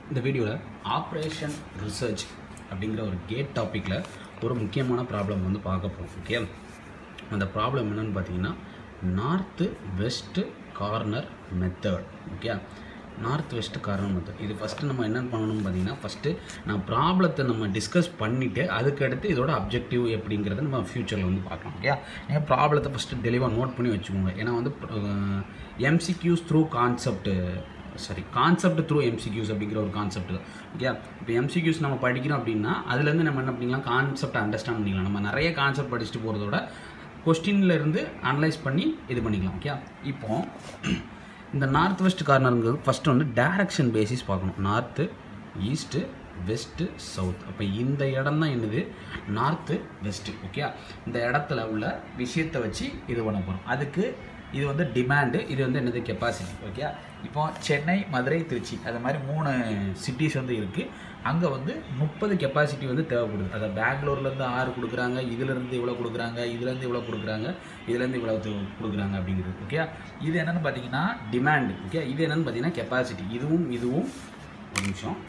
இந்த வீடியோவில் operation research அப்படிங்கிற ஒரு கேட் டாப்பிக்கில் ஒரு முக்கியமான ப்ராப்ளம் வந்து பார்க்க போகிறோம் ஓகே அந்த ப்ராப்ளம் என்னென்னு பார்த்தீங்கன்னா north west corner method okay north west corner method இது ஃபஸ்ட்டு நம்ம என்ன பண்ணணும்னு பார்த்தீங்கன்னா ஃபஸ்ட்டு நான் ப்ராப்ளத்தை நம்ம டிஸ்கஸ் பண்ணிவிட்டு அதுக்கடுத்து இதோட அப்ஜெக்டிவ் எப்படிங்கிறத நம்ம ஃப்யூச்சரில் வந்து பார்க்கலாம் ஓகே நீங்கள் ப்ராப்ளத்தை ஃபஸ்ட்டு தெளிவாக நோட் பண்ணி வச்சுக்கோங்க ஏன்னா வந்து MCQs through concept sorry concept through MCQs அப்படிங்கிற ஒரு கான்செப்ட் ஓகே இப்போ எம்சிக்யூஸ் நம்ம படிக்கிறோம் அப்படின்னா அதுலேருந்து நம்ம என்ன பண்ணிக்கலாம் கான்செப்ட் அண்டர்ஸ்டாண்ட் பண்ணிக்கலாம் நம்ம நிறைய கான்செப்ட் படிச்சுட்டு போகிறதோட கொஸ்டின்ல இருந்து அனலைஸ் பண்ணி இது பண்ணிக்கலாம் ஓகே இப்போ இந்த நார்த் வெஸ்ட் கார்னருங்கிறது ஃபஸ்ட்டு வந்து டைரக்ஷன் பேசிஸ் பார்க்கணும் நார்த்து ஈஸ்ட்டு வெஸ்ட்டு சவுத் அப்போ இந்த இடம் தான் என்னது நார்த்து வெஸ்ட்டு ஓகே இந்த இடத்துல உள்ள விஷயத்தை வச்சு இது பண்ண போகிறோம் அதுக்கு இது வந்து டிமாண்டு இது வந்து என்னது கெப்பாசிட்டி ஓகே இப்போ சென்னை மதுரை திருச்சி அது மாதிரி மூணு சிட்டிஸ் வந்து இருக்குது அங்கே வந்து முப்பது கெப்பாசிட்டி வந்து தேவைப்படுது அதை பெங்களூர்லேருந்து ஆறு கொடுக்குறாங்க இதுலேருந்து இவ்வளோ கொடுக்குறாங்க இதுலேருந்து இவ்வளோ கொடுக்குறாங்க இதுலேருந்து இவ்வளோ து- கொடுக்குறாங்க அப்படிங்கிறது ஓகே இது என்னென்னு பார்த்தீங்கன்னா டிமாண்டு ஓகே இது என்னென்னு பார்த்தீங்கன்னா கெப்பாசிட்டி இதுவும் இதுவும் ஒரு நிமிஷம்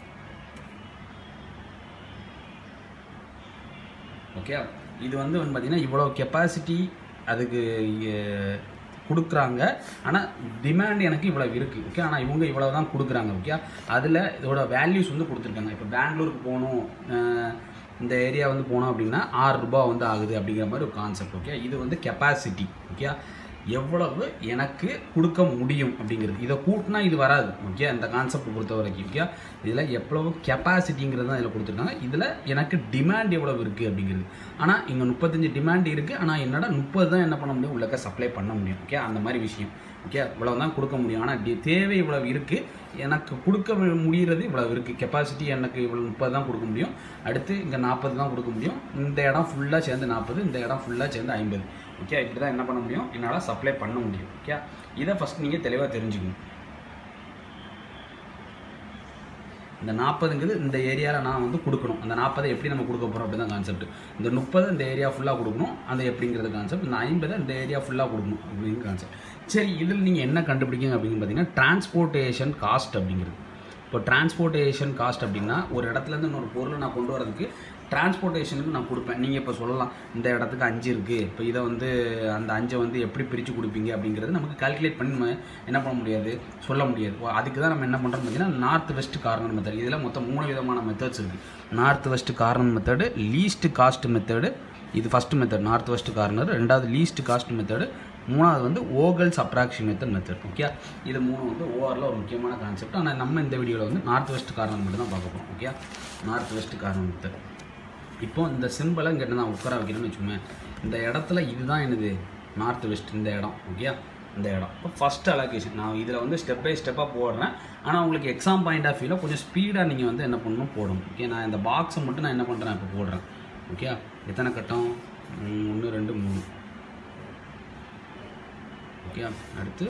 ஓகே இது வந்து வந்து பார்த்தீங்கன்னா இவ்வளோ கெப்பாசிட்டி அதுக்கு எ- கொடுக்குறாங்க ஆனால் டிமாண்ட் எனக்கு இவ்வளோ இருக்குது ஓகே ஆனால் இவங்க இவ்வளோ தான் கொடுக்குறாங்க ஓகே அதில் இதோட வேல்யூஸ் வந்து கொடுத்துருக்காங்க இப்போ பெங்களூருக்கு போகணும் அஹ், இந்த ஏரியா வந்து போனோம் அப்படின்னா ஆறு ரூபாய் வந்து ஆகுது அப்படிங்கிற மாதிரி ஒரு கான்செப்ட் ஓகே இது வந்து கெப்பாசிட்டி ஓகே எவ்வளவு எனக்கு கொடுக்க முடியும் அப்படிங்கிறது இதை கூட்டினா இது வராது ஓகே அந்த கான்செப்ட் பொறுத்த வரைக்கும் ஓகே இதில் எவ்வளவு கெப்பாசிட்டிங்கிறது தான் இதில் கொடுத்துருக்காங்க இதில் எனக்கு டிமாண்ட் எவ்வளவு இருக்குது அப்படிங்கிறது ஆனால் இங்கே முப்பத்தஞ்சு டிமாண்ட் இருக்குது ஆனால் என்னடா முப்பது தான் என்ன பண்ண முடியும் உள்ளக்க சப்ளை பண்ண முடியும் ஓகே அந்த மாதிரி விஷயம் ஓகே இவ்வளவு தான் கொடுக்க முடியும் ஆனால் டி- தேவை இவ்வளவு இருக்குது எனக்கு கொடுக்க வி- முடியறது இவ்வளவு இருக்குது கெப்பாசிட்டி எனக்கு இவ்வளோ முப்பது தான் கொடுக்க முடியும் அடுத்து இங்கே நாற்பது தான் கொடுக்க முடியும் இந்த இடம் ஃபுல்லாக சேர்ந்து நாற்பது இந்த இடம் ஃபுல்லாக சேர்ந்து ஐம்பது ஓகே இப்படி தான் என்ன பண்ண முடியும் என்னால் சப்ளை பண்ண முடியும் ஓகே இதை ஃபஸ்ட் நீங்கள் தெளிவாக தெரிஞ்சுக்கணும் இந்த நாற்பதுங்கிறது இந்த ஏரியாவில் நான் வந்து கொடுக்கணும் அந்த நாற்பதை எப்படி நம்ம கொடுக்க போகிறோம் அப்படி தான் கான்செப்ட் இந்த முப்பது இந்த ஏரியா ஃபுல்லாக கொடுக்கணும் அந்த எப்படிங்கிறது கான்செப்ட் இந்த ஐம்பதை இந்த ஏரியா ஃபுல்லாக கொடுக்கணும் அப்படிங்கிற கான்செப்ட் சரி இதில் நீங்கள் என்ன கண்டுபிடிக்கிங்க அப்படின்னு பார்த்தீங்கன்னா டிரான்ஸ்போர்ட்டேஷன் காஸ்ட் அப்படிங்கிறது இப்போ டிரான்ஸ்போர்ட்டேஷன் காஸ்ட் அப்படின்னா ஒரு இடத்துலேருந்து இன்னொரு பொருளை நான் கொண்டு வரதுக்கு டிரான்ஸ்போர்ட்டேஷனுக்கு நான் கொடுப்பேன் நீங்கள் இப்போ சொல்லலாம் இந்த இடத்துக்கு அஞ்சு இருக்குது இப்போ இதை வந்து அந்த அஞ்சை வந்து எப்படி பிரித்து கொடுப்பீங்க அப்படிங்கிறது நமக்கு கால்குலேட் பண்ணி நம்ம என்ன பண்ண முடியாது சொல்ல முடியாது ஓ, அதுக்கு தான் நம்ம என்ன பண்ணுறோம் பார்த்தீங்கன்னா நார்த் வெஸ்ட் கார்னர் மெத்தட் இதில் மொத்தம் மூணு விதமான மெத்தட்ஸ் இருக்குது north west corner method least cost method இது first method north west corner ரெண்டாவது லீஸ்ட் காஸ்ட் மெத்தடு மூணாவது வந்து ஓகல்ஸ் அப்ராக்சிமேட்டட் மெத்தட் ஓகே இது மூணு வந்து ஓவரில் ஒரு முக்கியமான கான்செப்ட் ஆனால் நம்ம இந்த வீடியோவில் வந்து நார்த் வெஸ்ட் கார்னர் மட்டும் தான் பார்க்க போகிறோம் okay north west corner method இப்போ இந்த சிம்பிளை இங்கே நான் உட்கார வைக்கிறேன்னு வச்சுக்கோங்க இந்த இடத்துல இதுதான் என்னது நார்த் வெஸ்ட் இந்த இடம் ஓகே இந்த இடம் இப்போ ஃபஸ்ட் அலோகேஷன் நான் இதில் வந்து ஸ்டெப் பை ஸ்டெப்பாக போடுறேன் ஆனால் உங்களுக்கு எக்ஸாம் பாயிண்ட் ஆஃப் வியூவில் கொஞ்சம் ஸ்பீடாக நீங்கள் வந்து என்ன பண்ணணும் போடணும் ஓகே நான் இந்த பாக்ஸை மட்டும் நான் என்ன பண்ணுறேன் இப்போ போடுறேன் ஓகே எத்தனை கட்டம் ஒன்று ரெண்டு மூணு ஓகே அடுத்து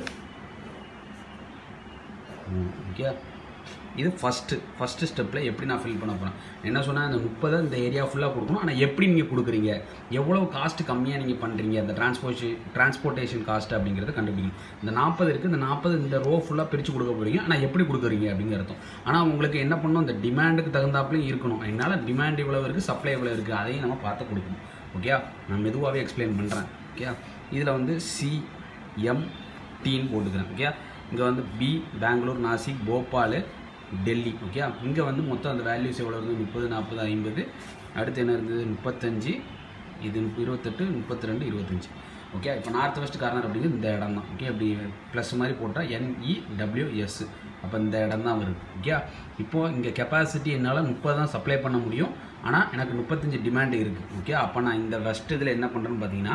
ஓகே இது ஃபஸ்ட்டு ஃபஸ்ட்டு ஸ்டெப்பில் எப்படி நான் ஃபில் பண்ண போகிறேன் என்ன சொன்னால் இந்த முப்பதை இந்த ஏரியா ஃபுல்லாக கொடுக்கணும் ஆனால் எப்படி நீங்கள் கொடுக்குறீங்க எவ்வளோ காஸ்ட் கம்மியாக நீங்கள் பண்ணுறீங்க அந்த டிரான்ஸ்போர்ஷன் டிரான்ஸ்போர்ட்டேஷன் காஸ்ட் அப்படிங்கிறத கண்டுபிடிக்கணும் இந்த நாற்பது இருக்குது இந்த நாற்பது இந்த ரோ ஃபுல்லாக பிரித்து கொடுக்க போகிறீங்க ஆனால் எப்படி கொடுக்குறீங்க அப்படிங்கிற அர்த்தம் ஆனால் உங்களுக்கு என்ன பண்ணணும் இந்த டிமாண்டுக்கு தகுந்தாப்புலையும் இருக்கணும் என்னால் டிமாண்ட் இவ்வளோ இருக்குது சப்ளை இவ்வளோ இருக்குது அதையும் நம்ம பார்த்து கொடுக்கணும் ஓகே நான் மெதுவாகவே எக்ஸ்பிளைன் பண்ணுறேன் ஓகே இதில் வந்து சி எம் டீன்னு போட்டுக்கிறேன் ஓகே இங்கே வந்து பி பெங்களூர் நாசிக் போபால் டெல்லி ஓகே இங்கே வந்து மொத்தம் அந்த வேல்யூஸ் எவ்வளோ இருக்குது முப்பது நாற்பது ஐம்பது அடுத்து என்ன இருந்தது முப்பத்தஞ்சு இது முப்ப- இருபத்தெட்டு முப்பத்தி ரெண்டு இருபத்தஞ்சி ஓகே இப்போ நார்த் வெஸ்ட் கார்னர் அப்படிங்கிறது இந்த இடம் தான் ஓகே அப்படி ப்ளஸ் மாதிரி போட்டால் என்இடபிள்யூஎஸ் அப்போ இந்த இடம் தான் வருது ஓகே இப்போது இங்கே கெப்பாசிட்டி என்னால் முப்பது தான் சப்ளை பண்ண முடியும் ஆனால் எனக்கு முப்பத்தஞ்சு டிமாண்ட் இருக்குது ஓகே அப்போ நான் இந்த வெஸ்ட் இதில் என்ன பண்ணுறேன்னு பார்த்தீங்கன்னா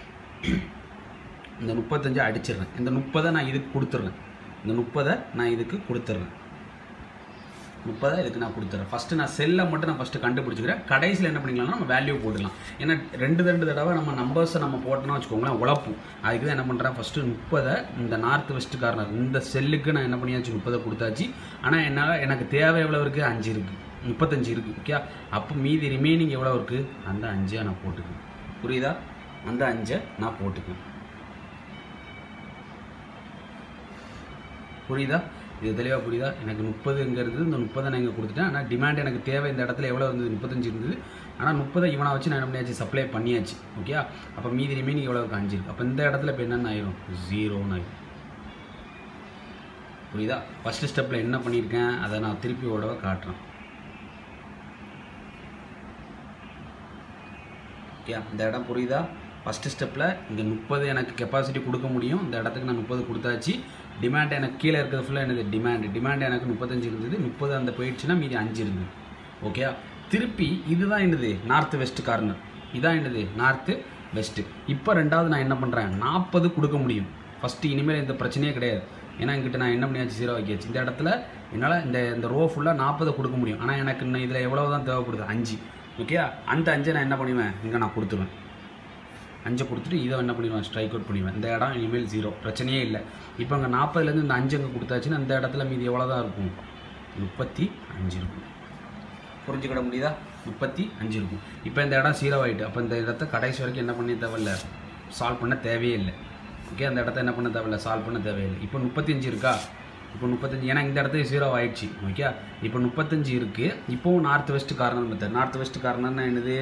இந்த முப்பத்தஞ்சை அடிச்சிடுறேன் இந்த முப்பதை நான் இதுக்கு கொடுத்துட்றேன் இந்த முப்பதை நான் இதுக்கு கொடுத்துட்றேன் முப்பதை இதுக்கு நான் கொடுத்துட்றேன் ஃபஸ்ட்டு நான் செல்லை மட்டும் நான் ஃபஸ்ட்டு கண்டுபிடிச்சிக்கிறேன் கடைசியில் என்ன பண்ணிக்கலாம்னா நம்ம வேல்யூ போட்டுக்கலாம் ஏன்னா ரெண்டு ரெண்டு தடவை நம்ம நம்பர்ஸை நம்ம போட்டோம்னா வச்சுக்கோங்களேன் உழப்பும் அதுக்கு தான் என்ன பண்ணுறேன் ஃபஸ்ட்டு முப்பதை இந்த நார்த் வெஸ்ட் கார்னர் இந்த செல்லுக்கு நான் என்ன பண்ணியாச்சு முப்பதை கொடுத்தாச்சு ஆனால் என்னால் எனக்கு தேவை எவ்வளோ இருக்குது அஞ்சு இருக்குது முப்பத்தஞ்சு இருக்குது ஓகே அப்போ மீதி ரிமைனிங் எவ்வளோ இருக்குது அந்த அஞ்சை நான் போட்டுக்குவேன் புரியுதா அந்த அஞ்சை நான் போட்டுக்குவேன் புரியுதா இது தெளிவாக புரியுதா எனக்கு முப்பது இங்கே இருந்தது இந்த முப்பதை நான் இங்கே கொடுத்துட்டேன் ஆனால் டிமாண்ட் எனக்கு தேவை இந்த இடத்துல எவ்வளோ இருந்தது முப்பத்தஞ்சு இருந்தது ஆனால் முப்பதை இவனை வச்சு நான் என்ன பண்ணியாச்சு சப்ளை பண்ணியாச்சு ஓகே அப்போ மீதி ரிமைனிங் எவ்வளோ இருக்கு அஞ்சு இருக்கு அப்போ இந்த இடத்துல இப்போ என்னென்ன ஆயிரும் ஜீரோன்னு ஆயிரும் புரியுதா ஃபஸ்ட்டு ஸ்டெப்பில் என்ன பண்ணியிருக்கேன் அதை நான் திருப்பி ஓடவை காட்டுறேன் ஓகே இந்த இடம் புரியுதா ஃபஸ்ட்டு ஸ்டெப்பில் இங்கே முப்பது எனக்கு கெப்பாசிட்டி கொடுக்க முடியும் இந்த இடத்துக்கு நான் முப்பது கொடுத்தாச்சு டிமாண்ட் எனக்கு கீழே இருக்கிறது ஃபுல்லாக என்னது டிமாண்ட் டிமாண்ட் எனக்கு முப்பத்தஞ்சு இருந்தது முப்பது அந்த போயிடுச்சுன்னா மீதி அஞ்சு இருந்தது ஓகே திருப்பி இதுதான் என்னது நார்த் வெஸ்ட் கார்னர் இதான் என்னது நார்த்து வெஸ்ட்டு இப்போ ரெண்டாவது நான் என்ன பண்ணுறேன் நாற்பது கொடுக்க முடியும் ஃபஸ்ட்டு இனிமேல் இந்த பிரச்சனையே கிடையாது ஏன்னா என்கிட்ட நான் என்ன பண்ணியாச்சு ஜீரோ ஆக்கியாச்சு இந்த இடத்துல என்னால் இந்த இந்த ரோ ஃபுல்லாக நாற்பதை கொடுக்க முடியும் ஆனால் எனக்கு இன்னும் இதில் எவ்வளோ தான் தேவைப்படுது அஞ்சு ஓகே அந்த அஞ்சை நான் என்ன பண்ணுவேன் இங்கே நான் கொடுத்துருவேன் அஞ்சை கொடுத்துட்டு இதை என்ன பண்ணிடுவேன் ஸ்ட்ரைக் அவுட் பண்ணிடுவேன் இந்த இடம் இனிமேல் ஜீரோ பிரச்சனையே இல்லை இப்போ அங்கே நாற்பதுலேருந்து இந்த அஞ்சு அங்கே கொடுத்தாச்சுன்னா இந்த இடத்துல மீதி எவ்வளோ தான் இருக்கும் முப்பத்தி அஞ்சு இருக்கும் புரிஞ்சுக்கிட முடியுதா முப்பத்தி அஞ்சு இருக்கும் இப்போ இந்த இடம் ஜீரோ ஆகிட்டு அப்போ இந்த இடத்த கடைசி வரைக்கும் என்ன பண்ண தேவையில்ல சால்வ் பண்ண தேவையே இல்லை ஓகே அந்த இடத்த என்ன பண்ண தேவையில்ல சால்வ் பண்ண தேவையில்லை இப்போ முப்பத்தஞ்சு இருக்கா இப்போ முப்பத்தஞ்சு ஏன்னா இந்த இடத்துல ஜீரோ ஆயிடுச்சு ஓகே இப்போ முப்பத்தஞ்சு இருக்குது இப்போவும் north west corner method north west கார்னர்னா என்னது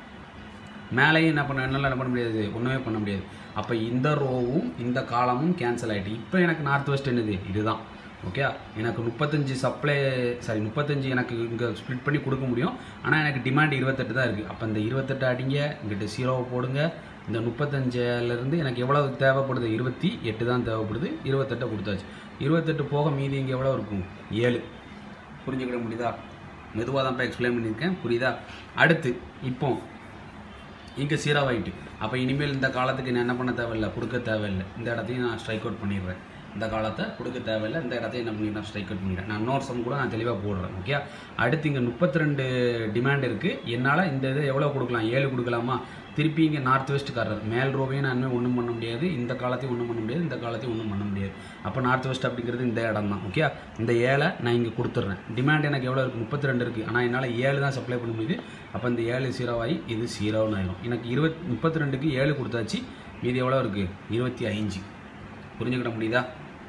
மேலேயும் என்ன பண்ண என்னால் என்ன பண்ண முடியாது ஒன்றுமே பண்ண முடியாது அப்போ இந்த ரோவும் இந்த காலமும் கேன்சல் ஆகிட்டு இப்போ எனக்கு நார்த் வெஸ்ட் என்னது இதுதான் ஓகே எனக்கு முப்பத்தஞ்சு சப்ளை சாரி முப்பத்தஞ்சு எனக்கு இங்கே ஸ்ப்ளிட் பண்ணி கொடுக்க முடியும் ஆனால் எனக்கு டிமாண்ட் இருபத்தெட்டு தான் இருக்குது அப்போ இந்த இருபத்தெட்டு அடிங்க இங்கிட்ட ஜீரோவை போடுங்க இந்த முப்பத்தஞ்சுலேருந்து எனக்கு எவ்வளோ தேவைப்படுது இருபத்தி எட்டு தான் தேவைப்படுது இருபத்தெட்டை கொடுத்தாச்சு இருபத்தெட்டு போக மீதி இங்கே எவ்வளோ இருக்கும் ஏழு புரிஞ்சுக்கிட முடியுதா மெதுவாக தான் இப்போ எக்ஸ்பிளைன் பண்ணியிருக்கேன் புரியுதா அடுத்து இப்போ இங்கே சீராவாயிட்டு அப்போ இனிமேல் இந்த காலத்துக்கு நான் என்ன பண்ண தேவையில்லை கொடுக்க தேவையில்லை இந்த இடத்தையும் நான் ஸ்ட்ரைக் அவுட் பண்ணிடுறேன் இந்த காலத்தை கொடுக்க தேவையில்லை இந்த இடத்தையும் என்ன பண்ணிடுறேன் ஸ்ட்ரைக் அவுட் பண்ணிடுறேன் நான் இன்னொரு சம் கூட நான் தெளிவாக போடுறேன் ஓகே அடுத்து இங்கே முப்பத்தி ரெண்டு டிமாண்ட் இருக்குது என்னால் இந்த இதை எவ்வளோ கொடுக்கலாம் ஏழு கொடுக்கலாமா திருப்பி இங்கே நார்த் வெஸ்ட் காரர் மேல் ரோவையும் நான் இன்னும் ஒன்றும் பண்ண முடியாது இந்த காலத்தையும் ஒன்றும் பண்ண முடியாது இந்த காலத்தையும் ஒன்றும் பண்ண முடியாது அப்போ நார்த் வெஸ்ட் அப்படிங்கிறது இந்த இடம் தான் ஓகே இந்த ஏழை நான் இங்கே கொடுத்துட்றேன் டிமாண்ட் எனக்கு எவ்வளோ இருக்குது முப்பத்தி ரெண்டு இருக்குது ஆனால் என்னால் ஏழு தான் சப்ளை பண்ண முடியுது அப்போ இந்த ஏழு ஜீரோவாகி இது ஜீரோன்னு ஆயிரும் எனக்கு இருபத் முப்பத்தி ரெண்டுக்கு ஏழு கொடுத்தாச்சு மீதி எவ்வளோ இருக்குது இருபத்தி அஞ்சு புரிஞ்சுக்கிட முடியுதா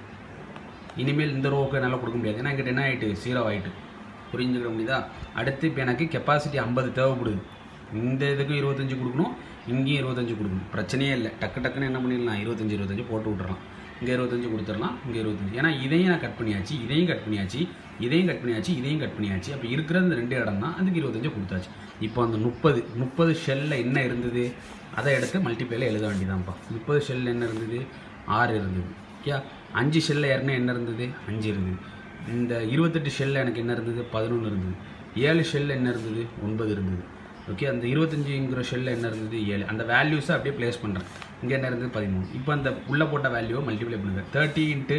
இனிமேல் இந்த ரோவுக்கு என்னால் கொடுக்க முடியாது ஏன்னா என்கிட்ட என்ன ஆகிட்டு ஜீரோ ஆகிட்டு புரிஞ்சுக்கிட முடியுதா அடுத்து இப்போ எனக்கு கெப்பாசிட்டி ஐம்பது தேவைப்படுது இந்த இதுக்கு இருபத்தஞ்சு கொடுக்கணும் இங்கேயும் இருபத்தஞ்சு கொடுக்கணும் பிரச்சனையே இல்லை டக்கு டக்குன்னு என்ன பண்ணிடலாம் இருபத்தஞ்சு இருபத்தஞ்சு போட்டு விட்டுறலாம் இங்கே இருபத்தஞ்சு கொடுத்துடலாம் இங்கே இருபத்தஞ்சு ஏன்னா இதையும் நான் கட் பண்ணியாச்சு இதையும் கட் பண்ணியாச்சு இதையும் கட் பண்ணியாச்சு இதையும் கட் பண்ணியாச்சு அப்போ இருக்கிற இந்த ரெண்டு இடம் தான் அதுக்கு இருபத்தஞ்சு கொடுத்தாச்சு இப்போ அந்த முப்பது முப்பது ஷெல்லில் என்ன இருந்தது அதை எடுத்து மல்டிப்ளேல எழுத வேண்டியதான்ப்பா முப்பது ஷெல்லில் என்ன இருந்தது ஆறு இருந்தது ஓகே அஞ்சு ஷெல்லில் ஏறினா என்ன இருந்தது அஞ்சு இருந்தது இந்த இருபத்தெட்டு ஷெல்லில் எனக்கு என்ன இருந்தது பதினொன்று இருந்தது ஏழு ஷெல்லில் என்ன இருந்தது ஒன்பது இருந்தது ஓகே அந்த இருபத்தஞ்சுங்கிற ஷெல்லில் என்ன இருந்தது ஏழு அந்த வேல்யூஸை அப்படியே ப்ளேஸ் பண்ணுறேன் இங்கே என்ன இருந்தது பதிமூணு இப்போ அந்த உள்ளே போட்ட வேல்யூவை மல்டிப்ளை பண்ணுங்கள் தேர்ட்டி இன்ட்டு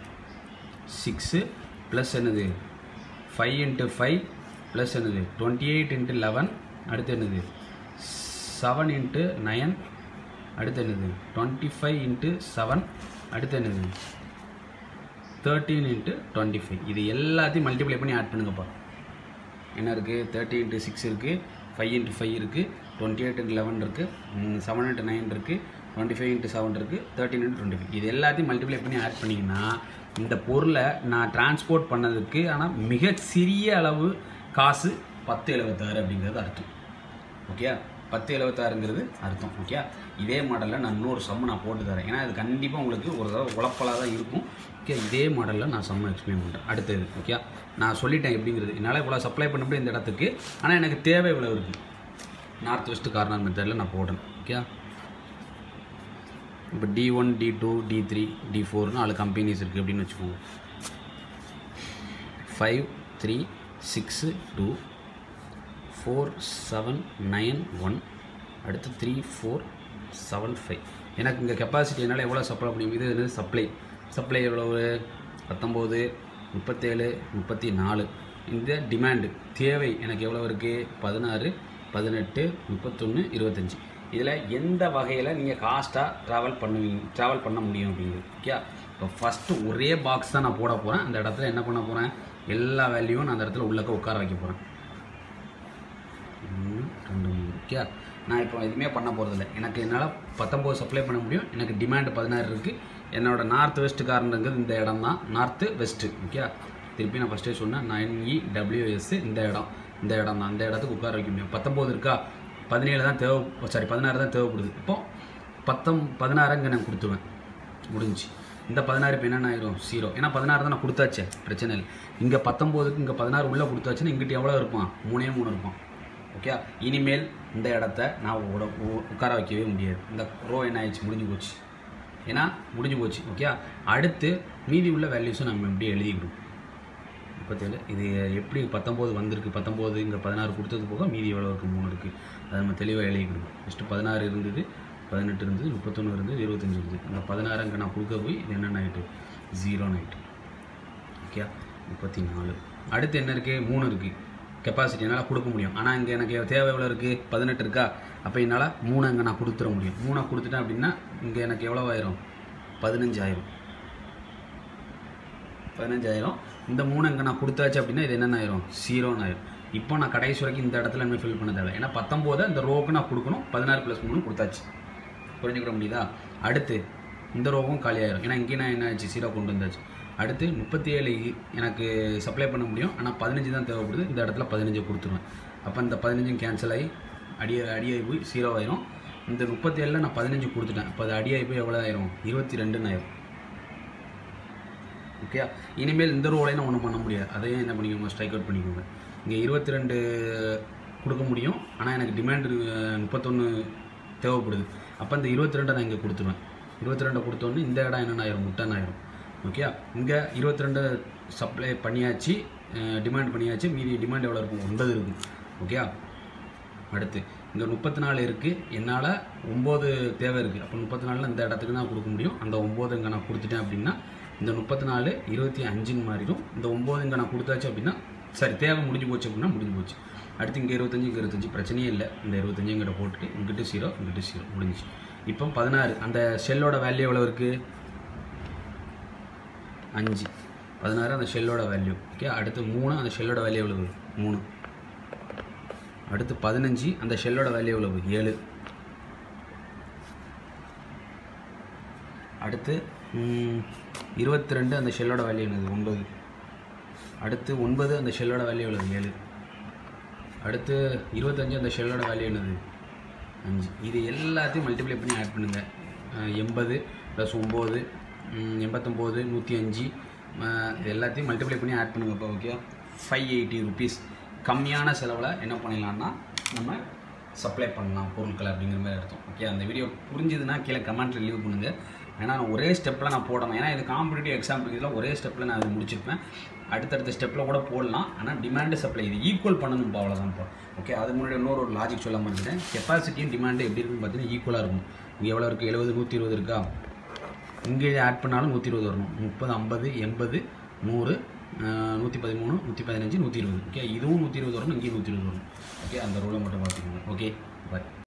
சிக்ஸு ப்ளஸ் என்னது ஃபைவ் இன்ட்டு ஃபைவ் ப்ளஸ் என்னது டுவெண்ட்டி எயிட் இன்ட்டு லெவன் அடுத்து என்னது செவன் இன்ட்டு நயன் அடுத்து என்னது டுவெண்ட்டி ஃபைவ் இன்ட்டு செவன் அடுத்து என்னது தேர்ட்டீன் இன்ட்டு டுவெண்ட்டி ஃபைவ் இது எல்லாத்தையும் மல்டிப்ளை பண்ணி ஆட் பண்ணுங்கப்பா என்ன இருக்குது தேர்ட்டி இன்ட்டு சிக்ஸ் இருக்குது ஃபைவ் இன்ட்டு ஃபைவ் இருக்குது டுவெண்ட்டி எயிட் இன்ட்டு லெவன் இருக்குது செவன் இன்ட்டு நைன் இருக்குது டுவெண்ட்டி ஃபைவ் இன்ட்டு செவன் இருக்குது தேர்ட்டின் இன்ட்டு டுவெண்ட்டி ஃபைவ் இது எல்லாத்தையும் மல்டிப்ளை பண்ணி ஆட் பண்ணிங்கன்னா இந்த பொருளை நான் டிரான்ஸ்போர்ட் பண்ணதுக்கு ஆனால் மிக சிறிய அளவு காசு பத்து எழுபத்தாறு அப்படிங்கிறது அர்த்தம் ஓகே பத்து எழுபத்தாறுங்கிறது அர்த்தம் ஓகே இதே மாடலில் நான் இன்னொரு சம்மு நான் போட்டு தரேன் ஏன்னா இது கண்டிப்பாக உங்களுக்கு ஒரு தடவை உழப்பலாக தான் இருக்கும் ஓகே இதே மாடலில் நான் சம்மு எக்ஸ்பிளைன் பண்ணுறேன் அடுத்தது ஓகே நான் சொல்லிட்டேன் எப்படிங்கிறது என்னால் இவ்வளோ சப்ளை பண்ண முடியும் இந்த இடத்துக்கு ஆனால் எனக்கு தேவை இவ்வளோ இருக்குது நார்த் வெஸ்ட் கார்னர் மெத்தடில் நான் போடுறேன் ஓகே இப்போ T one T two T three T ஃபோர்னு நாலு கம்பெனிஸ் இருக்குது அப்படின்னு வச்சுக்கோங்க five three six two four seven nine one அடுத்து த்ரீ ஃபோர் செவன் ஃபைவ் எனக்கு இங்கே கெப்பாசிட்டி என்னால் எவ்வளோ சப்ளை முடியும் இது என்னது சப்ளை சப்ளை எவ்வளவு பத்தொம்போது முப்பத்தேழு முப்பத்தி நாலு இந்த டிமாண்டு தேவை எனக்கு எவ்வளோ இருக்குது பதினாறு பதினெட்டு முப்பத்தொன்று இருபத்தஞ்சி இதில் எந்த வகையில் நீங்கள் காஸ்ட்டாக ட்ராவல் பண்ணுவீங்க ட்ராவல் பண்ண முடியும் அப்படிங்கிறது ஓகே இப்போ ஃபஸ்ட்டு ஒரே பாக்ஸ் தான் நான் போட போகிறேன் அந்த இடத்துல என்ன பண்ண போகிறேன் எல்லா வேல்யூவும் நான் அந்த இடத்துல உள்ளக்க உட்கார வைக்க போகிறேன் ஒன்று ரெண்டு மூணு ஓகே நான் இப்போ எதுவுமே பண்ண போகிறதில்ல எனக்கு என்னால் பத்தொம்போது சப்ளை பண்ண முடியும் எனக்கு டிமாண்டு பதினாறு இருக்குது என்னோட நார்த் வெஸ்ட் கார்னருங்கிறது இந்த இடம் தான் நார்த்து வெஸ்ட்டு ஓகே திருப்பி நான் ஃபஸ்ட்டே சொன்னேன் நைன் இ டபிள்யூஎஸ் இந்த இடம் இந்த இடம் தான் இந்த இடத்துக்கு உட்கார வைக்க முடியும் பத்தொம்போது இருக்கா பதினேழு தான் தேவை சாரி பதினாறு தான் தேவைப்படுது இப்போ பத்தம் பதினாறு இங்கே நான் கொடுத்துருவேன் முடிஞ்சு இந்த பதினாறு இப்போ என்னென்ன ஆயிரும் ஜீரோ ஏன்னா பதினாறு தான் நான் கொடுத்தாச்சே பிரச்சனை இல்லை இங்கே பத்தொம்போதுக்கு இங்கே பதினாறு உள்ளே கொடுத்தாச்சுன்னா இங்கிட்ட எவ்வளோ இருப்பான் மூணே மூணு இருப்பான் ஓகே இனிமேல் இந்த இடத்த நான் உட உ- உட்கார வைக்கவே முடியாது இந்த ரோ என்ன ஆயிடுச்சு முடிஞ்சு போச்சு ஏன்னா முடிஞ்சு போச்சு ஓகே அடுத்து மீதி உள்ள வேல்யூஸும் நம்ம எப்படி எழுதிக்கணும் முப்பத்தேழு இது எப்படி பத்தொம்போது வந்திருக்கு பத்தொம்போது இங்கே பதினாறு கொடுத்தது போக மீதி எவ்வளோ இருக்குது மூணு இருக்குது அதை நம்ம தெளிவாக எழுதிக்கணும் ஃபஸ்ட்டு பதினாறு இருந்தது பதினெட்டு இருந்தது முப்பத்தொன்று இருந்தது இருபத்தஞ்சு இருந்தது அந்த பதினாறு அங்கே நான் கொடுக்க போய் இது என்ன ஆகிட்டு ஜீரோ ஆகிட்டு ஓகே முப்பத்தி நாலு அடுத்து என்ன இருக்குது மூணு இருக்குது கெப்பாசிட்டி என்னால் கொடுக்க முடியும் ஆனால் இங்கே எனக்கு தேவை எவ்வளோ இருக்குது பதினெட்டு இருக்கா அப்போ என்னால் மூணு அங்கே நான் கொடுத்துட முடியும் மூணை கொடுத்துட்டேன் அப்படின்னா இங்கே எனக்கு எவ்வளோ ஆயிரும் பதினஞ்சாயிரம் பதினஞ்சாயிரம் இந்த மூணு அங்கே நான் கொடுத்தாச்சு அப்படின்னா இது என்னென்ன ஆயிரும் ஜீரோன்னு ஆயிரும் இப்போ நான் கடைசி வரைக்கும் இந்த இடத்துல என்ன ஃபில் பண்ண தேவை ஏன்னா பத்தொம்போதை இந்த ரோவுக்கு நான் கொடுக்கணும் பதினாறு ப்ளஸ் மூணு கொடுத்தாச்சு புரிஞ்சுக்கிற முடியுதா அடுத்து இந்த ரோவும் காலியாயிரும் ஏன்னா இங்கே நான் என்ன ஆச்சு ஜீரோ கொண்டு வந்தாச்சு அடுத்து முப்பத்தி ஏழு எனக்கு சப்ளை பண்ண முடியும் ஆனால் பதினஞ்சு தான் தேவைப்படுது இந்த இடத்துல பதினஞ்சு கொடுத்துருவேன் அப்போ இந்த பதினஞ்சும் கேன்சல் ஆகி அடிய அடியாகி போய் ஜீரோ ஆயிரும் இந்த முப்பத்தி ஏழில் நான் பதினஞ்சு கொடுத்துட்டேன் அப்போ அது அடியாகி போய் எவ்வளோ ஆயிரும் இருபத்தி ரெண்டுன்னு ஆயிரும் ஓகே இனிமேல் இந்த ரோலையும் நான் ஒன்றும் பண்ண முடியாது அதையும் என்ன பண்ணிக்கோங்க ஸ்ட்ரைக் அவுட் பண்ணிக்கோங்க இங்கே இருபத்தி ரெண்டு கொடுக்க முடியும் ஆனால் எனக்கு டிமாண்ட் முப்பத்தொன்று தேவைப்படுது அப்போ இந்த இருபத்தி ரெண்டை நான் இங்கே கொடுத்துருவேன் இருபத்தி ரெண்டை கொடுத்தோன்னே இந்த இடம் என்னென்ன ஆயிரும் முட்டன் ஆயிரும் ஓகே இங்கே இருபத்தி ரெண்டு சப்ளை பண்ணியாச்சு டிமாண்ட் பண்ணியாச்சு மீதி டிமாண்ட் எவ்வளோ இருக்கும் ஒன்பது இருக்கும் ஓகே அடுத்து இங்கே முப்பத்தி நாலு இருக்குது என்னால் ஒம்பது தேவை இருக்குது அப்போ முப்பத்தி நாலில் இந்த இடத்துக்கு தான் கொடுக்க முடியும் அந்த ஒம்பது இங்கே நான் கொடுத்துட்டேன் அப்படின்னா இந்த முப்பத்தி நாலு இருபத்தி அஞ்சுன்னு மாறிடும் இந்த ஒம்பது இங்கே நான் கொடுத்தாச்சு அப்படின்னா சரி தேவை முடிஞ்சு போச்சு அப்படின்னா முடிஞ்சு போச்சு அடுத்து இங்கே இருபத்தஞ்சு இங்கே இருபத்தஞ்சு பிரச்சனையே இல்லை இந்த இருபத்தஞ்சு இங்கிட்ட போட்டுட்டு இங்கிட்டு ஜீரோ இங்கிட்டு ஜீரோ முடிஞ்சுச்சு இப்போ பதினாறு அந்த ஷெல்லோட வேல்யூ எவ்வளோ இருக்குது அஞ்சு பதினாறு அந்த ஷெல்லோட வேல்யூ ஓகே அடுத்து மூணு அந்த ஷெல்லோட வேல்யூ எவ்வளவு மூணு அடுத்து பதினஞ்சு அந்த ஷெல்லோட வேல்யூ எவ்வளவு ஏழு அடுத்து இருபத்தி ரெண்டு அந்த ஷெல்லோட வேல்யூ என்னது ஒன்பது அடுத்து ஒன்பது அந்த ஷெல்லோட வேல்யூ எவ்வளவு ஏழு அடுத்து இருபத்தஞ்சு அந்த ஷெல்லோட வேல்யூ என்னது அஞ்சு இது எல்லாத்தையும் மல்டிப்ளை பண்ணி ஆட் பண்ணுங்கள் எண்பது ப்ளஸ் ஒம்பது எண்பத்தொம்போது நூற்றி அஞ்சு இது எல்லாத்தையும் மல்டிப்ளை பண்ணி ஆட் பண்ணுங்க இப்போ ஓகே ஃபைவ் எயிட்டி ருபீஸ் கம்மியான செலவில் என்ன பண்ணிடலாம்னா நம்ம சப்ளை பண்ணலாம் பொருட்களை அப்படிங்கிற மாதிரி அர்த்தம் ஓகே அந்த வீடியோ புரிஞ்சுதுன்னா கீழே கமெண்ட் லீவ் பண்ணுங்கள் ஏன்னா நான் ஒரே ஸ்டெப்பில் நான் போடணும் ஏன்னா இது காம்படிட்டிவ் எக்ஸாம் இதில் ஒரே ஸ்டெப்பில் நான் அது முடிச்சிருப்பேன் அடுத்தடுத்த ஸ்டெப்பில் கூட போடலாம் ஆனால் டிமாண்டு சப்ளை இது ஈக்குவல் பண்ணணும் இப்போ அவ்வளோதான் இப்போ ஓகே அது முன்னாடி இன்னொரு ஒரு லாஜிக் சொல்ல மாட்டேன் கெப்பாசிட்டியும் டிமாண்டு எப்படி இருக்குன்னு பார்த்தீங்கன்னா ஈக்குவலாக இருக்கும் இங்கே எவ்வளோ இருக்குது எழுபது நூற்றி இருபது இருக்கா இங்கே ஆட் பண்ணாலும் நூற்றி இருபது வரணும் முப்பது ஐம்பது எண்பது நூறு நூற்றி பதிமூணு நூற்றி பதினஞ்சு நூற்றி இருபது ஓகே இதுவும் நூற்றி இருபது வரணும் இங்கேயும் நூற்றி இருபது வரணும் ஓகே அந்த ரூலை மட்டும் பார்த்துக்கோங்க ஓகே பாய்